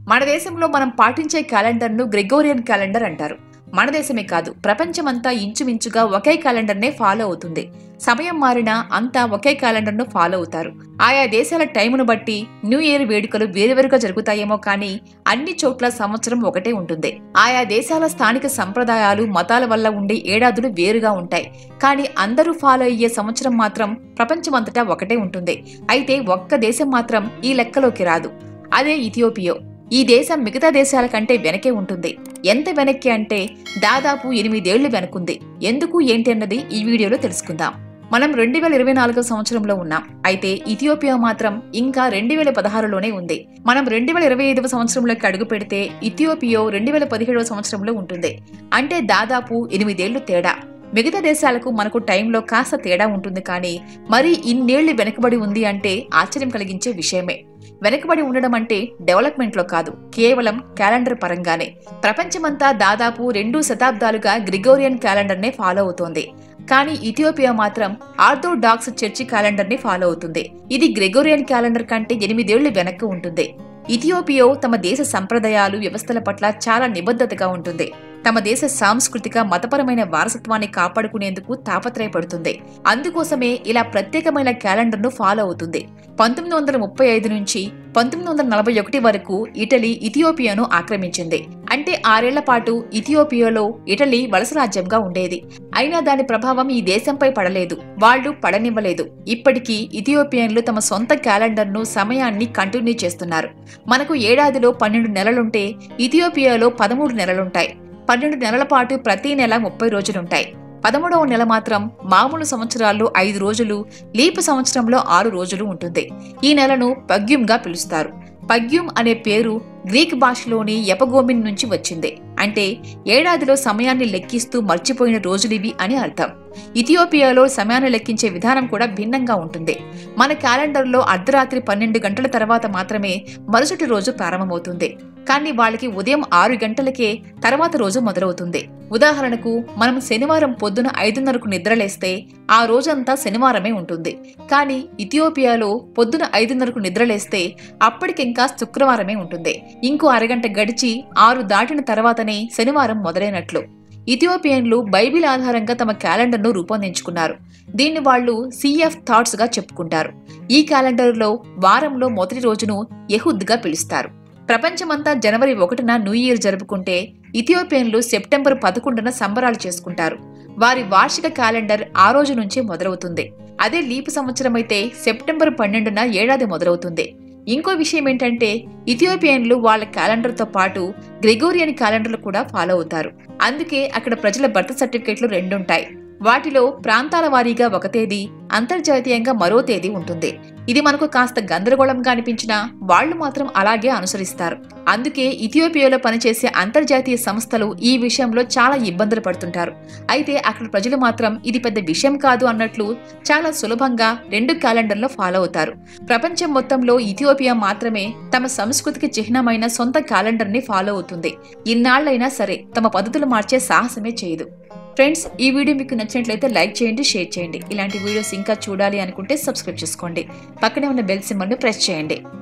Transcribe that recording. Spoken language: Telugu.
మన దేశంలో మనం పాటించే క్యాలెండర్ను గ్రెగోరియన్ క్యాలెండర్ అంటారు మన దేశమే కాదు ప్రపంచమంతా ఇంచుమించుగా ఒకే క్యాలెండర్నే ఫాలో అవుతుంది సమయం మారినా అంతా ఒకే క్యాలెండర్ను ఫాలో అవుతారు ఆయా దేశాల టైమును బట్టి న్యూ ఇయర్ వేడుకలు వేరువేరుగా జరుగుతాయేమో కానీ అన్ని చోట్ల సంవత్సరం ఒకటే ఉంటుంది ఆయా దేశాల స్థానిక సంప్రదాయాలు మతాల వల్ల ఉండే ఏడాదులు వేరుగా ఉంటాయి కానీ అందరూ ఫాలో అయ్యే సంవత్సరం మాత్రం ప్రపంచమంతటా ఒకటే ఉంటుంది అయితే ఒక్క దేశం మాత్రం ఈ లెక్కలోకి రాదు అదే ఇథియోపియో ఈ దేశం మిగతా దేశాల కంటే వెనకే ఉంటుంది ఎంత వెనక్కి అంటే దాదాపు ఎనిమిదేళ్లు వెనుకుంది ఎందుకు ఏంటి అన్నది ఈ వీడియోలో తెలుసుకుందాం మనం రెండు వేల ఇరవై నాలుగో సంవత్సరంలో ఉన్నాం అయితే ఇథియోపియా మాత్రం ఇంకా రెండు వేల పదహారులోనే ఉంది మనం రెండు వేల ఇరవై ఐదవ సంవత్సరంలోకి అడుగు పెడితే ఇథియోపియో రెండు వేల పదిహేడవ సంవత్సరంలో ఉంటుంది అంటే దాదాపు ఎనిమిదేళ్లు తేడా మిగతా దేశాలకు మనకు టైంలో కాస్త తేడా ఉంటుంది కానీ మరి ఇన్నేళ్లు వెనకబడి ఉంది అంటే ఆశ్చర్యం కలిగించే విషయమే వెనకబడి ఉండడం అంటే డెవలప్మెంట్లో కాదు కేవలం క్యాలెండర్ పరంగానే ప్రపంచమంతా దాదాపు రెండు శతాబ్దాలుగా గ్రిగోరియన్ క్యాలెండర్నే ఫాలో అవుతోంది కానీ ఇథియోపియా మాత్రం ఆర్థోడాక్స్ చర్చి క్యాలెండర్ని ఫాలో అవుతుంది ఇది గ్రెగోరియన్ క్యాలెండర్ కంటే ఎనిమిదేళ్లు వెనక్కి ఉంటుంది ఇథియోపియో తమ దేశ సంప్రదాయాలు వ్యవస్థల పట్ల చాలా నిబద్ధతగా ఉంటుంది తమ దేశ సాంస్కృతిక మతపరమైన వారసత్వాన్ని కాపాడుకునేందుకు తాపత్రయపడుతుంది అందుకోసమే ఇలా ప్రత్యేకమైన క్యాలెండర్ను ఫాలో అవుతుంది పంతొమ్మిది వందల ముప్పై ఐదు నుంచి పంతొమ్మిది వందల నలభై ఒకటి వరకు ఇటలీ ఇథియోపియాను ఆక్రమించింది అంటే ఆరేళ్ల పాటు ఇథియోపియాలో ఇటలీ వలస రాజ్యంగా ఉండేది అయినా దాని ప్రభావం ఈ దేశంపై పడలేదు వాళ్ళు పడనివ్వలేదు ఇప్పటికీ ఇథియోపియన్లు తమ సొంత క్యాలెండర్ను సమయాన్ని కంటిన్యూ చేస్తున్నారు మనకు ఏడాదిలో పన్నెండు నెలలుంటే ఇథియోపియాలో పదమూడు నెలలుంటాయి పన్నెండు నెలల పాటు ప్రతి నెల ముప్పై రోజులుంటాయి పదమూడవ నెల మాత్రం మామూలు సంవత్సరాల్లో ఐదు రోజులు లీపు సంవత్సరంలో ఆరు రోజులు ఉంటుంది ఈ నెలను పగ్యుమ్గా పిలుస్తారు పగ్యుమ్ అనే పేరు గ్రీక్ భాషలోని ఎపగోమిన్ నుంచి వచ్చింది అంటే ఏడాదిలో సమయాన్ని లెక్కిస్తూ మర్చిపోయిన రోజులివి అని అర్థం ఇథియోపియాలో సమయాన్ని లెక్కించే విధానం కూడా భిన్నంగా ఉంటుంది మన క్యాలెండర్లో అర్ధరాత్రి పన్నెండు గంటల తర్వాత మాత్రమే మరుసటి రోజు ప్రారంభమవుతుంది కానీ వాళ్ళకి ఉదయం ఆరు గంటలకే తర్వాత రోజు మొదలవుతుంది ఉదాహరణకు మనం శనివారం పొద్దున ఐదున్నరకు నిద్రలేస్తే ఆ రోజంతా శనివారమే ఉంటుంది కానీ ఇథియోపియాలో పొద్దున ఐదున్నరకు నిద్రలేస్తే అప్పటికింకా శుక్రవారమే ఉంటుంది ఇంకో అరగంట గడిచి ఆరు దాటిన తర్వాతనే శనివారం మొదలైనట్లు ఇథియోపియన్లు బైబిల్ ఆధారంగా తమ క్యాలెండర్ను రూపొందించుకున్నారు దీన్ని వాళ్ళు సిఎఫ్ థాట్స్ గా చెప్పుకుంటారు ఈ క్యాలెండర్లో వారంలో మొదటి రోజును యహుద్గా పిలుస్తారు ప్రపంచమంతా జనవరి ఒకటిన న్యూ ఇయర్ జరుపుకుంటే ఇథియోపియన్లు సెప్టెంబర్ పదకొండున సంబరాలు చేసుకుంటారు వారి వార్షిక క్యాలెండర్ ఆ రోజు నుంచే మొదలవుతుంది అదే లీపు సంవత్సరం అయితే సెప్టెంబర్ పన్నెండున ఏడాది మొదలవుతుంది ఇంకో విషయం ఏంటంటే ఇథియోపియన్లు వాళ్ళ క్యాలెండర్తో పాటు గ్రెగోరియన్ క్యాలెండర్లు కూడా ఫాలో అవుతారు అందుకే అక్కడ ప్రజల బర్త్ సర్టిఫికెట్లు రెండుంటాయి వాటిలో ప్రాంతాల వారీగా ఒక తేదీ అంతర్జాతీయంగా మరో తేదీ ఉంటుంది ఇది మనకు కాస్త గందరగోళంగా అనిపించినా వాళ్ళు మాత్రం అలాగే అనుసరిస్తారు అందుకే ఇథియోపియాలో పనిచేసే అంతర్జాతీయ సంస్థలు ఈ విషయంలో చాలా ఇబ్బందులు పడుతుంటారు అయితే అక్కడ ప్రజలు మాత్రం ఇది పెద్ద విషయం కాదు అన్నట్లు చాలా సులభంగా రెండు క్యాలెండర్లో ఫాలో అవుతారు ప్రపంచం మొత్తంలో ఇథియోపియా మాత్రమే తమ సంస్కృతికి చిహ్నమైన సొంత క్యాలెండర్ని ఫాలో అవుతుంది ఇన్నాళ్లైనా సరే తమ పద్ధతులు మార్చే సాహసమే చేయదు ఫ్రెండ్స్ ఈ వీడియో మీకు నచ్చినట్లయితే లైక్ చేయండి షేర్ చేయండి ఇలాంటి వీడియోస్ ఇంకా చూడాలి అనుకుంటే సబ్స్క్రైబ్ చేసుకోండి పక్కనే ఉన్న బెల్ సింబల్ని ప్రెస్ చేయండి